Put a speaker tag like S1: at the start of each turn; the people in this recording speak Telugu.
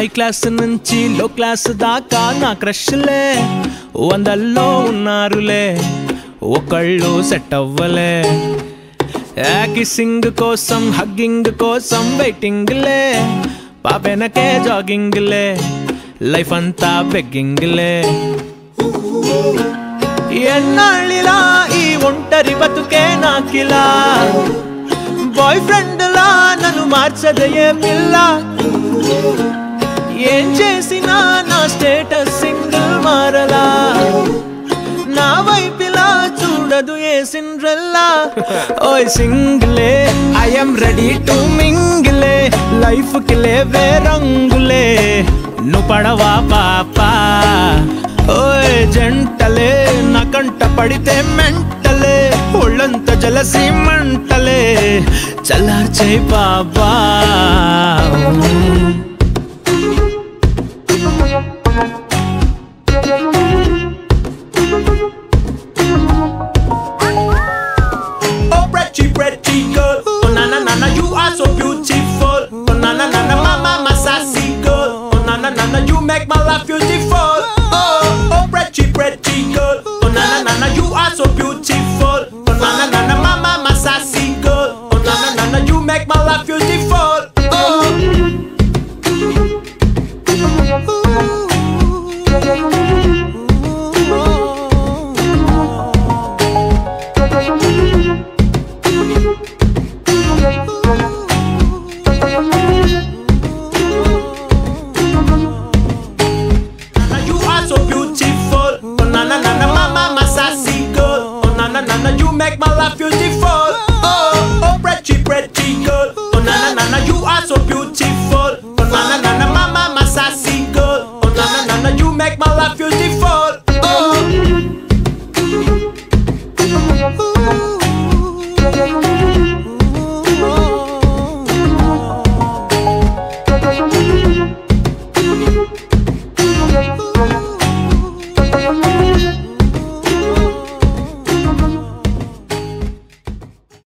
S1: హై క్లాస్ నుంచి లో క్లాస్ దాకా నా క్రష్లే వందల్లో ఉన్నారులే ఒకళ్ళు సెట్ అవ్వలే కిస్సింగ్ కోసం హగ్గింగ్ కోసం వెయిటింగ్లే పాపెనకే జాగింగ్లే లైఫ్ అంతా బెగ్గింగ్లే ఎన్నాళ్ళిలా ఈ ఒంటరి బతుకే నాకిలా బాయ్ ఫ్రెండ్ లా నన్ను మార్చదయే పిల్ల ఏం చేసినా నా స్టేటస్ సింగిల్ మారలా నా వైపిలా చూడదు ఏ సిండ్రల్లా ఓయ్ సింగిలే ఐఎమ్ రెడీ టు మింగిలే లైఫ్ కి లేవే రంగులే నువ్వు పడవా పాపా ఓయ్ జంటలే నా కంట పడితే మెంటలే ఒళ్ళంత జలసి మంటలే చల్లార్చే బాబా
S2: Oh, pretty, pretty girl. Oh, na na na na, you are so beautiful. Oh, na na na na,